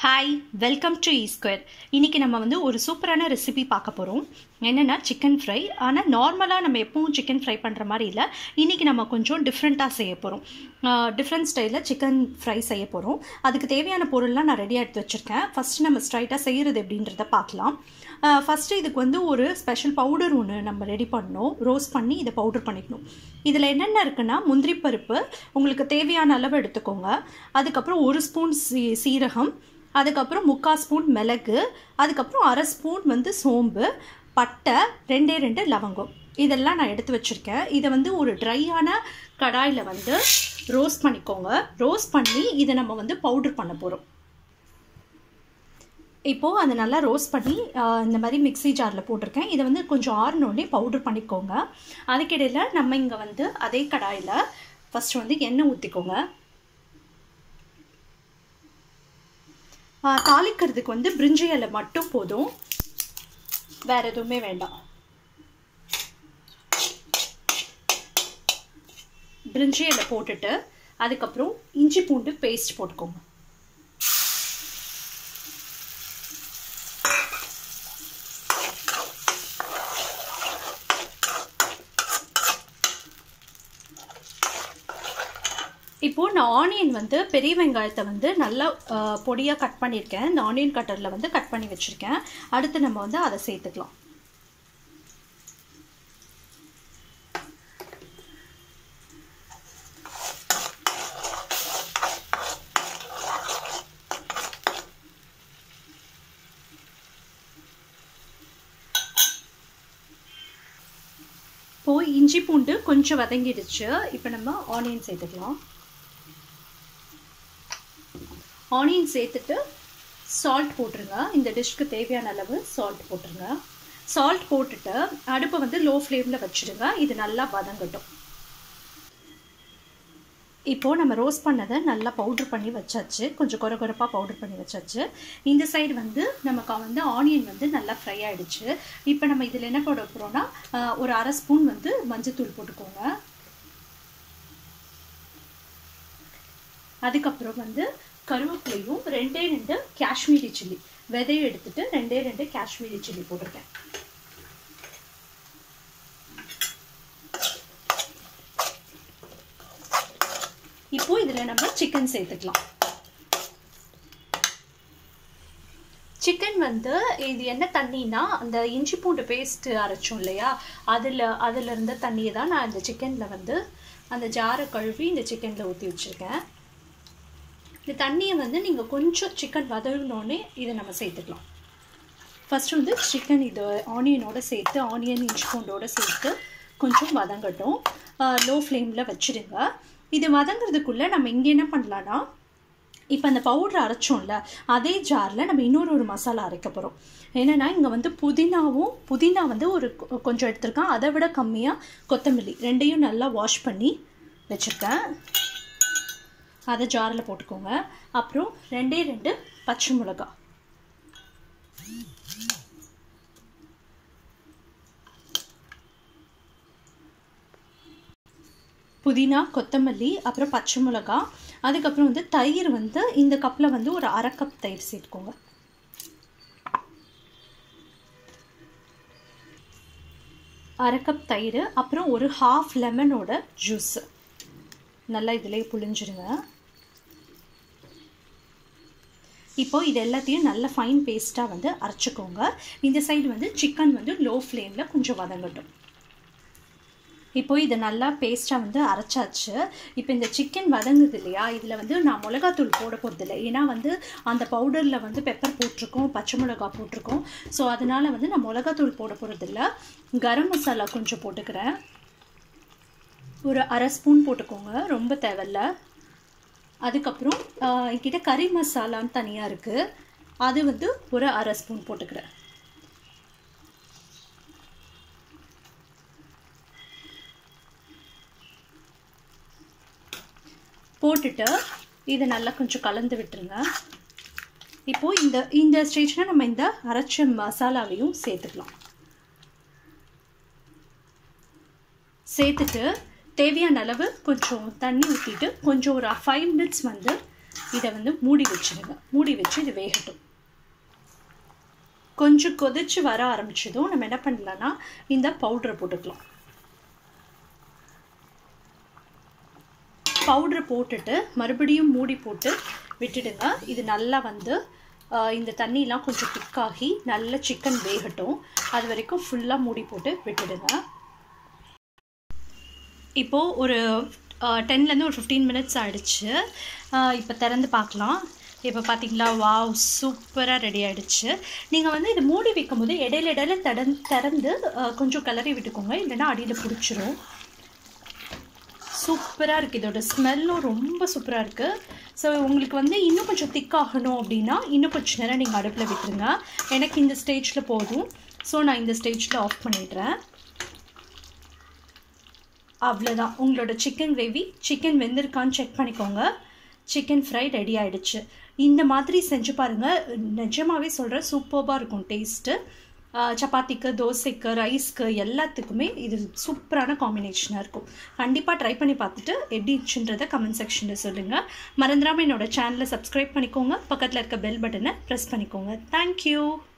hi welcome to E square இன்றைக்கி நம்ம வந்து ஒரு சூப்பரான ரெசிபி பார்க்க போகிறோம் என்னென்னா சிக்கன் ஃப்ரை ஆனால் நார்மலாக நம்ம எப்பவும் சிக்கன் ஃப்ரை பண்ணுற மாதிரி இல்லை இன்றைக்கி நம்ம கொஞ்சம் டிஃப்ரெண்ட்டாக செய்ய போகிறோம் டிஃப்ரெண்ட் ஸ்டைலில் சிக்கன் ஃப்ரை செய்ய போகிறோம் அதுக்கு தேவையான பொருள்லாம் நான் ரெடியாக எடுத்து வச்சுருக்கேன் ஃபஸ்ட்டு நம்ம ஸ்ட்ரைட்டாக செய்கிறது எப்படின்றத பார்க்கலாம் ஃபஸ்ட்டு இதுக்கு வந்து ஒரு ஸ்பெஷல் பவுடர் ஒன்று நம்ம ரெடி பண்ணணும் ரோஸ்ட் பண்ணி இதை பவுடர் பண்ணிக்கணும் இதில் என்னென்ன இருக்குன்னா முந்திரி பருப்பு உங்களுக்கு தேவையான அளவு எடுத்துக்கோங்க அதுக்கப்புறம் ஒரு ஸ்பூன் சீ சீரகம் அதுக்கப்புறம் முக்கால் ஸ்பூன் மிளகு அதுக்கப்புறம் அரை ஸ்பூன் வந்து சோம்பு பட்டை ரெண்டே ரெண்டு லவங்கம் இதெல்லாம் நான் எடுத்து வச்சுருக்கேன் இதை வந்து ஒரு ட்ரையான கடாயில் வந்து ரோஸ்ட் பண்ணிக்கோங்க ரோஸ்ட் பண்ணி இதை நம்ம வந்து பவுட்ரு பண்ண போகிறோம் இப்போது அதை நல்லா ரோஸ்ட் பண்ணி இந்த மாதிரி மிக்ஸி ஜாரில் போட்டிருக்கேன் இதை வந்து கொஞ்சம் ஆறினோடனே பவுடர் பண்ணிக்கோங்க அதுக்கிடையில் நம்ம இங்கே வந்து அதே கடாயில் ஃபஸ்ட்டு வந்து எண்ணெய் ஊற்றிக்கோங்க தாளிக்கிறதுக்கு வந்து பிரிஞ்சி இலை மட்டும் போதும் வேறு எதுவுமே வேண்டாம் பிரிஞ்சி இலை போட்டுட்டு அதுக்கப்புறம் இஞ்சி பூண்டு பேஸ்ட் போட்டுக்கோங்க இப்போது நான் ஆனியன் வந்து பெரிய வெங்காயத்தை வந்து நல்லா பொடியாக கட் பண்ணியிருக்கேன் இந்த ஆனியன் கட்டரில் வந்து கட் பண்ணி வச்சுருக்கேன் அடுத்து நம்ம வந்து அதை சேர்த்துக்கலாம் இப்போது இஞ்சி பூண்டு கொஞ்சம் வதங்கிடுச்சு இப்போ நம்ம ஆனியன் சேர்த்துக்கலாம் ஆனியன் சேர்த்துட்டு சால்ட் போட்டுருங்க இந்த டிஷ்க்கு தேவையான அளவு சால்ட் போட்டுருங்க சால்ட் போட்டுட்டு அடுப்பை வந்து லோ ஃப்ளேமில் வச்சுடுங்க இது நல்லா வதங்கட்டும் இப்போது நம்ம ரோஸ்ட் பண்ணதை நல்லா பவுட்ரு பண்ணி வச்சாச்சு கொஞ்சம் குறை குறைப்பாக பவுட்ரு பண்ணி வச்சாச்சு இந்த சைடு வந்து நமக்கு வந்து ஆனியன் வந்து நல்லா ஃப்ரை ஆகிடுச்சு இப்போ நம்ம இதில் என்ன போட போகிறோம்னா ஒரு அரை ஸ்பூன் வந்து மஞ்சத்தூள் போட்டுக்கோங்க அதுக்கப்புறம் வந்து கருவேப்பிலையும் ரெண்டே ரெண்டு காஷ்மீரி சில்லி விதையை எடுத்துட்டு ரெண்டே ரெண்டு காஷ்மீரி சில்லி போட்டிருக்கேன் இப்போ இதில் நம்ம சிக்கன் சேர்த்துக்கலாம் சிக்கன் வந்து இது என்ன தண்ணினா அந்த இஞ்சி பூண்டு பேஸ்ட் அரைச்சோம் இல்லையா அதில் அதில் இருந்த தண்ணியை தான் நான் இந்த சிக்கனில் வந்து அந்த ஜாரை கழுவி இந்த சிக்கனில் ஊற்றி வச்சுருக்கேன் இந்த தண்ணியை வந்து நீங்கள் கொஞ்சம் சிக்கன் வதங்கினோடனே இதை நம்ம சேர்த்துக்கலாம் ஃபஸ்ட்டு வந்து சிக்கன் இது ஆனியனோட சேர்த்து ஆனியன் இஞ்சி பூண்டோடு சேர்த்து கொஞ்சம் வதங்கட்டும் லோ ஃப்ளேமில் வச்சுடுங்க இது வதங்குறதுக்குள்ளே நம்ம இங்கே என்ன பண்ணலான்னா இப்போ அந்த பவுடர் அரைச்சோம்ல அதே ஜாரில் நம்ம இன்னொரு ஒரு மசாலா அரைக்க போகிறோம் என்னென்னா இங்கே வந்து புதினாவும் புதினா வந்து ஒரு கொஞ்சம் எடுத்திருக்கேன் அதை விட கம்மியாக கொத்தமல்லி ரெண்டையும் நல்லா வாஷ் பண்ணி வச்சுருக்கேன் அதை ஜாரில் போட்டுக்கோங்க அப்புறம் ரெண்டே ரெண்டு பச்சை மிளகா புதினா கொத்தமல்லி அப்புறம் பச்சை மிளகா அதுக்கப்புறம் வந்து தயிர் வந்து இந்த கப்பில் வந்து ஒரு அரை கப் தயிர் சேர்த்துக்கோங்க அரை கப் தயிர் அப்புறம் ஒரு ஹாஃப் லெமனோட ஜூஸு நல்லா இதிலே புளிஞ்சிருங்க இப்போது இது எல்லாத்தையும் நல்ல ஃபைன் பேஸ்ட்டாக வந்து அரைச்சிக்கோங்க இந்த சைடு வந்து சிக்கன் வந்து லோ ஃப்ளேமில் கொஞ்சம் வதங்கட்டும் இப்போ இதை நல்லா பேஸ்ட்டாக வந்து அரைச்சாச்சு இப்போ இந்த சிக்கன் வதங்குது இல்லையா இதில் வந்து நான் மிளகாத்தூள் போட போகிறதில்ல ஏன்னா வந்து அந்த பவுடரில் வந்து பெப்பர் போட்டிருக்கோம் பச்சை மிளகா போட்டிருக்கோம் ஸோ அதனால் வந்து நான் மிளகாத்தூள் போட போகிறதில்ல கரம் மசாலா கொஞ்சம் போட்டுக்கிறேன் ஒரு அரை ஸ்பூன் போட்டுக்கோங்க ரொம்ப தேவையில்ல அதுக்கப்புறம் என்கிட்ட கறி மசாலான்னு தனியாக இருக்குது அது வந்து ஒரு அரை ஸ்பூன் போட்டுக்கிறேன் போட்டுட்டு இதை நல்லா கொஞ்சம் கலந்து விட்டுருங்க இப்போது இந்த இந்த ஸ்டேஜில் நம்ம இந்த அரைச்ச மசாலாவையும் சேர்த்துக்கலாம் சேர்த்துட்டு தேவையான அளவு கொஞ்சம் தண்ணி ஊற்றிட்டு கொஞ்சம் ஒரு ஃபைவ் மினிட்ஸ் வந்து இதை வந்து மூடி வச்சிடுங்க மூடி வச்சு இது வேகட்டும் கொஞ்சம் கொதிச்சு வர ஆரம்பிச்சதும் நம்ம என்ன பண்ணலாம்னா இந்த பவுடரை போட்டுக்கலாம் பவுடரை போட்டுட்டு மறுபடியும் மூடி போட்டு விட்டுடுங்க இது நல்லா வந்து இந்த தண்ணிலாம் கொஞ்சம் திக்காகி நல்ல சிக்கன் வேகட்டும் அது வரைக்கும் ஃபுல்லாக மூடி போட்டு விட்டுடுங்க இப்போது ஒரு டென்லேருந்து ஒரு ஃபிஃப்டீன் மினிட்ஸ் ஆகிடுச்சு இப்போ திறந்து பார்க்கலாம் இப்போ பார்த்தீங்களா வாவ் சூப்பராக ரெடி ஆகிடுச்சு நீங்கள் வந்து இது மூடி வைக்கும் போது இடையில இடையில தடன் திறந்து கொஞ்சம் கிளறி விட்டுக்கோங்க இல்லைன்னா அடியில் பிடிச்சிரும் சூப்பராக இருக்குது இதோட ஸ்மெல்லும் ரொம்ப சூப்பராக இருக்குது ஸோ உங்களுக்கு வந்து இன்னும் கொஞ்சம் திக்காகணும் அப்படின்னா இன்னும் கொஞ்சம் நேரம் நீங்கள் அடுப்பில் விட்டுருங்க எனக்கு இந்த ஸ்டேஜில் போதும் ஸோ நான் இந்த ஸ்டேஜில் ஆஃப் பண்ணிடுறேன் அவ்வளோதான் உங்களோட சிக்கன் கிரேவி சிக்கன் வெந்திருக்கான்னு செக் பண்ணிக்கோங்க சிக்கன் ஃப்ரை ரெடி ஆகிடுச்சு இந்த மாதிரி செஞ்சு பாருங்கள் நிஜமாகவே சொல்கிறேன் சூப்பராக இருக்கும் டேஸ்ட்டு சப்பாத்திக்கு தோசைக்கு ரைஸ்க்கு எல்லாத்துக்குமே இது சூப்பரான காம்பினேஷனாக இருக்கும் கண்டிப்பாக ட்ரை பண்ணி பார்த்துட்டு எப்படி இருந்துச்சுன்றதை கமெண்ட் செக்ஷனில் சொல்லுங்கள் மறந்துடாமல் என்னோடய சேனலை சப்ஸ்கிரைப் பண்ணிக்கோங்க பக்கத்தில் இருக்க பெல் பட்டனை ப்ரெஸ் பண்ணிக்கோங்க தேங்க்யூ